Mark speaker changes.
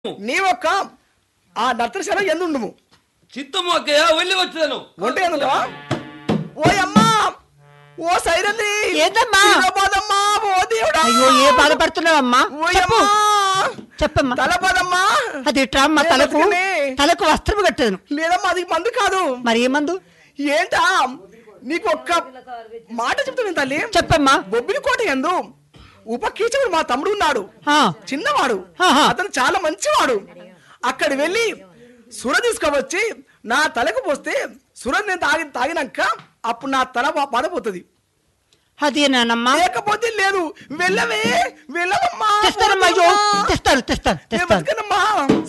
Speaker 1: నీ ఒక్క ఆ నర్తనశాల ఎందుండుము
Speaker 2: చిత్తము అక్కయ్య వెళ్ళి వచ్చాను
Speaker 1: ఒంట ఎందుండవా ఓ అమ్మా ఓ సైరంది
Speaker 3: ఏందమ్మా?
Speaker 1: బాధమ్మా ఓ దేవుడా
Speaker 3: అయ్యో ఏ బాధపడుతున్నావమ్మా
Speaker 1: ఓ
Speaker 3: చెప్పు
Speaker 1: అమ్మా
Speaker 3: చెప్పమ్మా
Speaker 1: తల బాధమ్మా
Speaker 3: అది ఇట్రా అమ్మా
Speaker 1: నేను
Speaker 3: తలకు
Speaker 1: బతకనే.
Speaker 3: తలకు వస్త్రం కట్టేది
Speaker 1: లేదమ్మా అది మందు కాదు
Speaker 3: మరి ఏమందు
Speaker 1: ఏంటా నీకు ఒక్క మాట చెప్తాను తల్లి
Speaker 3: చెప్పమ్మా
Speaker 1: బొబ్బిలి కోట ఎందు ఉపకీచకుడు మా తమ్ముడు ఉన్నాడు
Speaker 3: ఆ,
Speaker 1: చిన్నవాడు
Speaker 3: ఆహా.
Speaker 1: అతను చాలా మంచివాడు అక్కడ వెళ్ళి సుర తీసుకువచ్చి నా తలకు పోస్తే సుర నేను తాగి తాగినాక అప్పుడు నా తల బా- బాధపోతుంది
Speaker 3: అదేనానమ్మా
Speaker 1: లేకపోతే లేదు వెళ్ళవే వెళ్ళవమ్మా
Speaker 3: తెస్తానమ్మా అయ్యో తెస్తాను తెస్తాను
Speaker 1: నేను
Speaker 3: తెస్తాను
Speaker 1: బతకనమ్మా